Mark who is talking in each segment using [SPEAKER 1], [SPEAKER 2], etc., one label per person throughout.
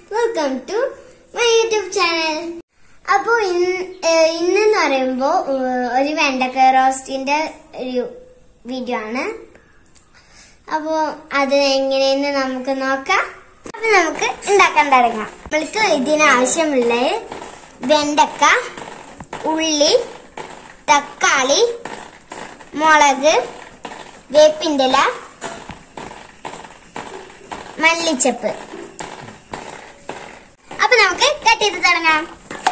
[SPEAKER 1] welcome to my YouTube channel അപ്പോ ഇന്നെന്ന് പറയുമ്പോ ഏഹ്, ഒരു വെണ്ടക്ക റോസ്റ്റിന്റെ ഒരു വീഡിയോ ആണ് അപ്പോ അത് എങ്ങനെയെന്ന് നമുക്ക് നോക്കാം അപ്പൊ നമുക്ക് ഉണ്ടാക്കാൻ തുടങ്ങാം നമ്മൾക്ക് ഇതിന് ആവശ്യമുള്ള വെണ്ടക്ക ഉള്ളി തക്കാളി മുളക് വേപ്പിൻ്റെ ഇല മല്ലിച്ചപ്പ് അപ്പൊ നമുക്ക് കട്ട് ചെയ്ത് തുടങ്ങാം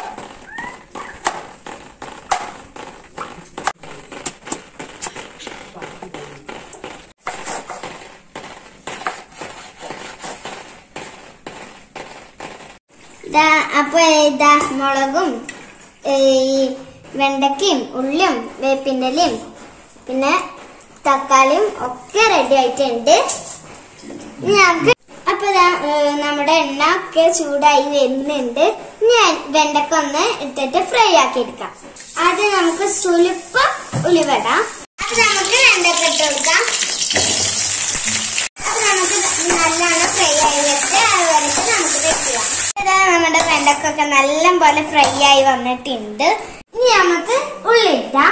[SPEAKER 1] ദാ അപ്പൊ ഇതാ മുളകും ഏ, ഈ വെണ്ടക്കയും ഉള്ളിയും വേപ്പിൻ്റെ ഇലയും പിന്നെ തക്കാളിയും ഒക്കെ റെഡി ആയിട്ടുണ്ട് ഇനി നമുക്ക് അപ്പൊ ദാ, ഏ, നമ്മുടെ എണ്ണ ഒക്കെ ചൂടായി വരുന്നുണ്ട് ഇനി വെണ്ടക്ക ഒന്ന് ഇട്ടിട്ട് ഫ്രൈ ആക്കി എടുക്കാം ആദ്യം നമുക്ക് സുലുപ്പം ഉലിവിടാം അപ്പൊ നമുക്ക് വെണ്ടക്ക ഇട്ട് കൊടുക്കാം അപ്പൊ നമുക്ക് നല്ലോണം ഫ്രൈ ആയി വെച്ച് അത് വരച്ച് നമുക്ക് വെക്കുക ഇതാ നമ്മുടെ വെണ്ടക്കൊക്കെ നല്ല പോലെ ഫ്രൈ ആയി വന്നിട്ടുണ്ട് ഇനി നമുക്ക് ഉള്ളിട്ടാം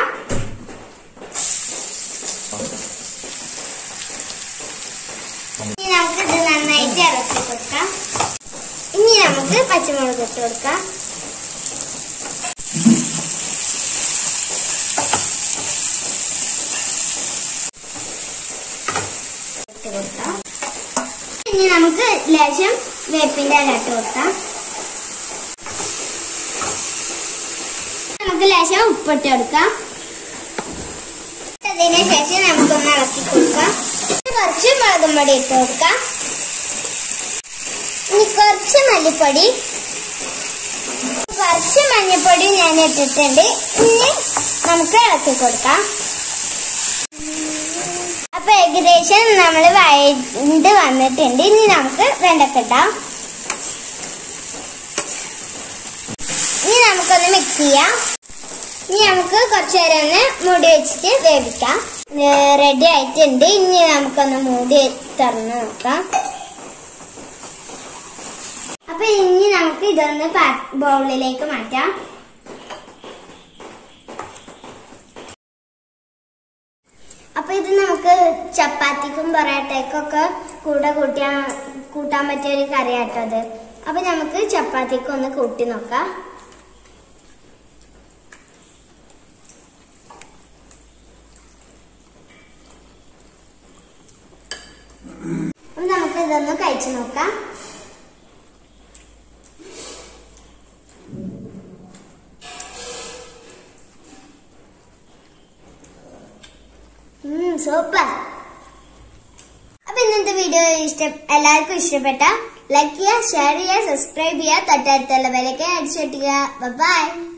[SPEAKER 1] ഇനി നമുക്ക് ഇത് നന്നായിട്ട് ഇറക്കി കൊടുക്കാം ഇനി നമുക്ക് പച്ചമുളക് ഇട്ട് കൊടുക്കാം ഇട്ട് കൊടുക്കാം ഇനി നമുക്ക് ലേശം വേപ്പിന്റെ ഇല ഇട്ട് കൊടുക്കാം നമുക്ക് ലേശം ഉപ്പിട്ട് കൊടുക്കാം അതിന് ശേഷം നമുക്കൊന്ന് ഇളക്കി കൊടുക്കാം കുറച്ച് മുളകും പൊടി ഇട്ട് കൊടുക്കാം ഇനി കുറച്ച് മല്ലിപ്പൊടി കുറച്ച് മഞ്ഞൾപ്പൊടി ഞാൻ ഇട്ടിട്ടുണ്ട് ഇനി നമുക്ക് ഇളക്കി കൊടുക്കാം അപ്പൊ ഏകദേശം നമ്മൾ വഴണ്ട് വന്നിട്ടുണ്ട് ഇനി നമുക്ക് വെണ്ടക്കിട്ടാം ഇനി നമുക്കൊന്ന് മിക്സ് ചെയ്യാം ഇനി നമുക്ക് കുറച്ചു നേരം ഒന്ന് മൂടി വെച്ചിട്ട് വേവിക്കാം റെഡി ആയിട്ടുണ്ട് ഇനി നമുക്കൊന്ന് മൂടി തുറന്ന് നോക്കാം അപ്പൊ ഇനി നമുക്ക് ഇതൊന്ന് ബൗളിലേക്ക് മാറ്റാം അപ്പൊ ഇത് നമുക്ക് ചപ്പാത്തിക്കും പൊറാട്ടയ്ക്കൊക്കെ കൂടെ കൂട്ടിയാ കൂട്ടാൻ പറ്റിയ ഒരു കറിയാട്ടോ അത് അപ്പൊ നമുക്ക് ചപ്പാത്തിക്ക് ഒന്ന് കൂട്ടി നോക്കാം അപ്പൊ നമുക്ക് ഇതൊന്ന് കഴിച്ചു നോക്കാം സൂപ്പർ അപ്പൊ ഇന്നത്തെ വീഡിയോ ഇഷ്ടം എല്ലാവർക്കും ഇഷ്ടപ്പെട്ട ലൈക്ക് ചെയ്യുക ഷെയർ ചെയ്യുക സബ്സ്ക്രൈബ് ചെയ്യുക തൊട്ടടുത്തുള്ള വിലക്ക് അടിച്ചു ബൈ